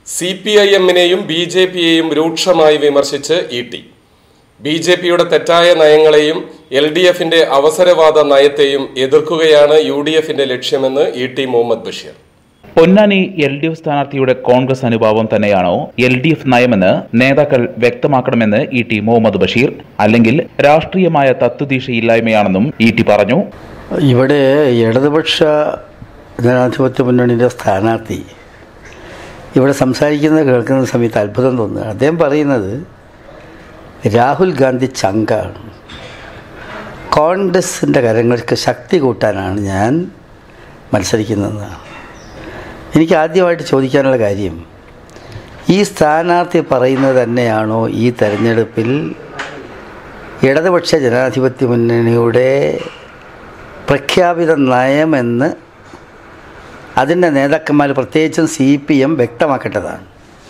C P I എമ്മിനെയും B J പിയെയും രൂക്ഷമായി വിമർശിച്ച് ഇ ടി ബി ജെ പിയുടെ തെറ്റായ നയങ്ങളെയും എൽ ഡി എഫിന്റെ അവസരവാദ നയത്തെയും എതിർക്കുകയാണ് യു ഡി എഫിന്റെ ലക്ഷ്യമെന്ന് E T Muhammad Basheer Ponnani L D F സ്ഥാനാർത്ഥിയുടെ കോൺഗ്രസ് അനുഭാവം തന്നെയാണോ എൽ ഡി എഫ് നയമെന്ന് നേതാക്കൾ വ്യക്തമാക്കണമെന്ന് ഇ ടി മുഹമ്മദ് ബഷീർ അല്ലെങ്കിൽ രാഷ്ട്രീയമായ തത്വദീക്ഷയില്ലായ്മയാണെന്നും ഇ ടി പറഞ്ഞു ഇവിടെ ഇടതുപക്ഷ ജനാധിപത്യ മുന്നണിയുടെ സ്ഥാനാർത്ഥി ഇവിടെ സംസാരിക്കുന്നത് കേൾക്കുന്ന സമയത്ത് അത്ഭുതം തോന്നുക അദ്ദേഹം പറയുന്നത് രാഹുൽ ഗാന്ധി ചങ്കാണ് കോൺഗ്രസിൻ്റെ കരങ്ങൾക്ക് ശക്തി കൂട്ടാനാണ് ഞാൻ മത്സരിക്കുന്നതെന്നാണ് എനിക്ക് ആദ്യമായിട്ട് ചോദിക്കാനുള്ള കാര്യം ഈ സ്ഥാനാർത്ഥി പറയുന്നത് തന്നെയാണോ ഈ തെരഞ്ഞെടുപ്പിൽ ഇടതുപക്ഷ ജനാധിപത്യ മുന്നണിയുടെ പ്രഖ്യാപിത നയമെന്ന് അതിൻ്റെ നേതാക്കന്മാർ പ്രത്യേകിച്ചും സി പി എം വ്യക്തമാക്കേണ്ടതാണ്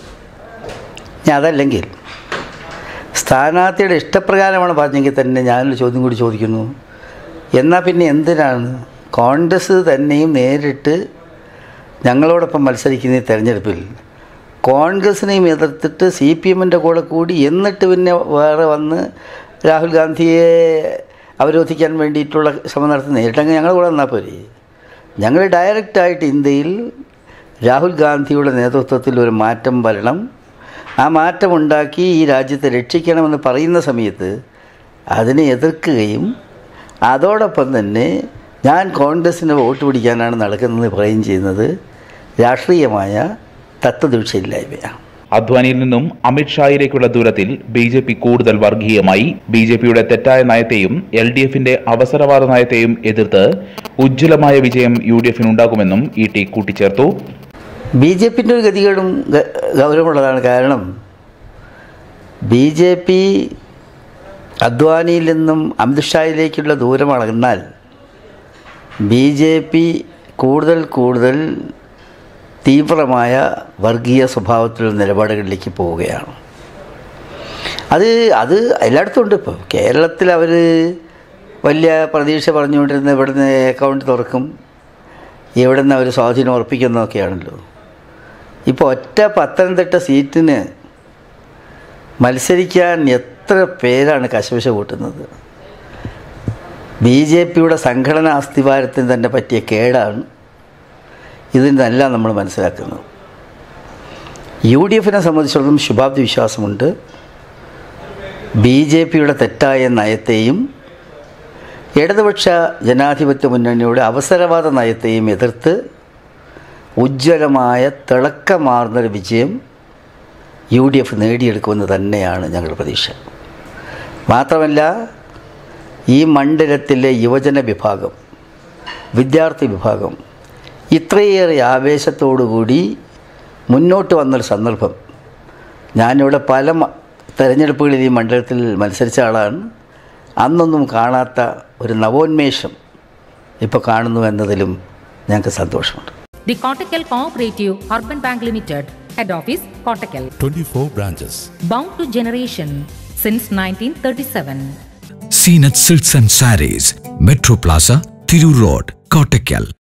ഇനി അതല്ലെങ്കിൽ സ്ഥാനാർത്ഥിയുടെ ഇഷ്ടപ്രകാരമാണ് പറഞ്ഞെങ്കിൽ തന്നെ ഞാനൊരു ചോദ്യം കൂടി ചോദിക്കുന്നു എന്നാൽ പിന്നെ എന്തിനാണ് കോൺഗ്രസ് തന്നെയും നേരിട്ട് ഞങ്ങളോടൊപ്പം മത്സരിക്കുന്ന ഈ തെരഞ്ഞെടുപ്പിൽ കോൺഗ്രസിനെയും എതിർത്തിട്ട് സി പി എമ്മിൻ്റെ കൂടെ കൂടി എന്നിട്ട് പിന്നെ വേറെ വന്ന് രാഹുൽ ഗാന്ധിയെ അവരോധിക്കാൻ വേണ്ടിയിട്ടുള്ള ശ്രമം നടത്തി നേരിട്ടങ്ങ് ഞങ്ങളുടെ കൂടെ വന്നാൽ പോരെ ഞങ്ങൾ ഡയറക്റ്റായിട്ട് ഇന്ത്യയിൽ രാഹുൽ ഗാന്ധിയുടെ നേതൃത്വത്തിൽ ഒരു മാറ്റം വരണം ആ മാറ്റം ഉണ്ടാക്കി ഈ രാജ്യത്തെ രക്ഷിക്കണമെന്ന് പറയുന്ന സമയത്ത് അതിനെ എതിർക്കുകയും അതോടൊപ്പം തന്നെ ഞാൻ കോൺഗ്രസിന് വോട്ട് പിടിക്കാനാണ് നടക്കുന്നത് പറയുകയും ചെയ്യുന്നത് രാഷ്ട്രീയമായ തത്വദീക്ഷയില്ലായ്മയാണ് അദ്വാനിയിൽ നിന്നും അമിത്ഷായിലേക്കുള്ള ദൂരത്തിൽ ബി ജെ പി കൂടുതൽ വർഗീയമായി ബി ജെ പിയുടെ തെറ്റായ നയത്തെയും എൽ ഡി എഫിന്റെ അവസരവാദ നയത്തെയും എതിർത്ത് ഉജ്ജ്വലമായ വിജയം യു ഡി എഫിനുണ്ടാകുമെന്നും ഇ ടി കൂട്ടിച്ചേർത്തു ബി ജെ പിൻ്റെ ഒരു ഗതികേടും ഗ- ഗൗരവമുള്ളതാണ് കാരണം ബി ജെ പി അദ്വാനിയിൽ നിന്നും അമിത്ഷായിലേക്കുള്ള ദൂരം അളന്നാൽ ബി ജെ പി കൂടുതൽ കൂടുതൽ തീവ്രമായ വർഗീയ സ്വഭാവത്തിലുള്ള നിലപാടുകളിലേക്ക് പോവുകയാണ് അത് അത് എല്ലായിടത്തും ഉണ്ട് ഇപ്പോൾ കേരളത്തിൽ അവർ വലിയ പ്രതീക്ഷ പറഞ്ഞുകൊണ്ടിരുന്ന ഇവിടുന്ന് അക്കൗണ്ട് തുറക്കും ഇവിടുന്ന് അവർ സ്വാധീനം ഉറപ്പിക്കുന്നതൊക്കെയാണല്ലോ ഇപ്പോൾ ഒറ്റ പത്തനംതിട്ട സീറ്റിന് മത്സരിക്കാൻ എത്ര പേരാണ് കശവശ കൂട്ടുന്നത് ബി ജെ പിയുടെ സംഘടനാ അസ്ഥിവാരത്തിന് തന്നെ പറ്റിയ കേടാണ് ഇതിനെല്ലാം നമ്മൾ മനസ്സിലാക്കുന്നത് യു ഡി എഫിനെ സംബന്ധിച്ചിടത്തോളം ശുഭാപ്തി വിശ്വാസമുണ്ട് ബി ജെ പിയുടെ തെറ്റായ നയത്തെയും ഇടതുപക്ഷ ജനാധിപത്യ മുന്നണിയുടെ അവസരവാദ നയത്തെയും എതിർത്ത് ഉജ്ജ്വലമായ തിളക്കമാർന്നൊരു വിജയം യു ഡി എഫ് നേടിയെടുക്കുമെന്ന് തന്നെയാണ് ഞങ്ങളുടെ പ്രതീക്ഷ മാത്രമല്ല ഈ മണ്ഡലത്തിലെ യുവജന വിഭാഗം വിദ്യാർത്ഥി വിഭാഗം ഇത്രയേറെ ആവേശത്തോടുകൂടി മുന്നോട്ട് വന്നൊരു സന്ദർഭം ഞാനിവിടെ പല മ- തെരഞ്ഞെടുപ്പുകളിൽ ഈ മണ്ഡലത്തിൽ മത്സരിച്ച ആളാണ് അന്നൊന്നും കാണാത്ത ഒരു നവോന്മേഷം ഇപ്പോൾ കാണുന്നു എന്നതിലും ഞങ്ങൾക്ക് സന്തോഷമുണ്ട് The Kottakkal Cooperative Urban Bank Limited, Head Office, Kottakkal. 24 branches. Bound to generation since 1937. Zeenath silks and sarees metro plaza Tirur road Kottakkal